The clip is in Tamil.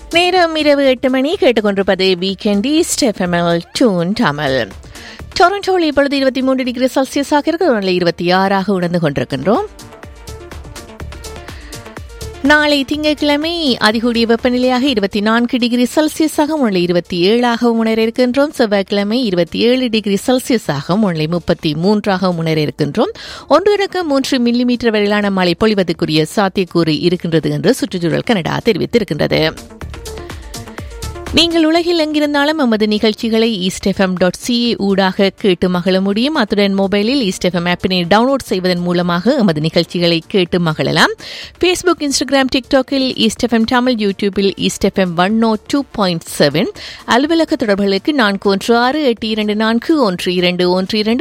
நேரம் இரவு எட்டு மணி கேட்டுக்கொண்டிருப்பது வீக்கெண்ட் ஈஸ்ட் எஃப்எம்எல் டூன் தமிழ் டொரண்டோவில் இப்பொழுது இருபத்தி மூன்று டிகிரி செல்சியஸாக இருக்கிற இருபத்தி ஆறாக உணர்ந்து கொண்டிருக்கின்றோம் நாளை திங்கட்கிழமை அதிகூடிய வெப்பநிலையாக இருபத்தி நான்கு டிகிரி செல்சியஸாக உள்ள இருபத்தி ஏழாக உணர இருக்கின்றோம் செவ்வாய்க்கிழமை இருபத்தி ஏழு டிகிரி செல்சியஸாக உள்ள முப்பத்தி மூன்றாக உணர இருக்கின்றோம் ஒன்றிற்கு மூன்று மில்லிமீட்டர் வரையிலான மழை பொழிவதற்குரிய சாத்தியக்கூறு இருக்கின்றது என்று சுற்றுச்சூழல் கனடா தெரிவித்திருக்கின்றது நீங்கள் உலகில் எங்கிருந்தாலும் எமது நிகழ்ச்சிகளை ஈஸ்ட் எஃப்எம் டாட் சிஏ ஊடாக கேட்டு மகிழ முடியும் அத்துடன் மொபைலில் ஈஸ்ட் எஃப்எம் ஆப்பினை டவுன்லோட் செய்வதன் மூலமாக எமது நிகழ்ச்சிகளை கேட்டு மகிழலாம் ஃபேஸ்புக் இன்ஸ்டாகிராம் டிக்டாக்கில் ஈஸ்ட் எஃப்எம் தமிழ் யூடியூபில் east FM one no two point seven அலுவலக தொடர்புகளுக்கு நான்கு ஒன்று ஆறு எட்டு இரண்டு நான்கு ஒன்று இரண்டு ஒன்று இரண்டு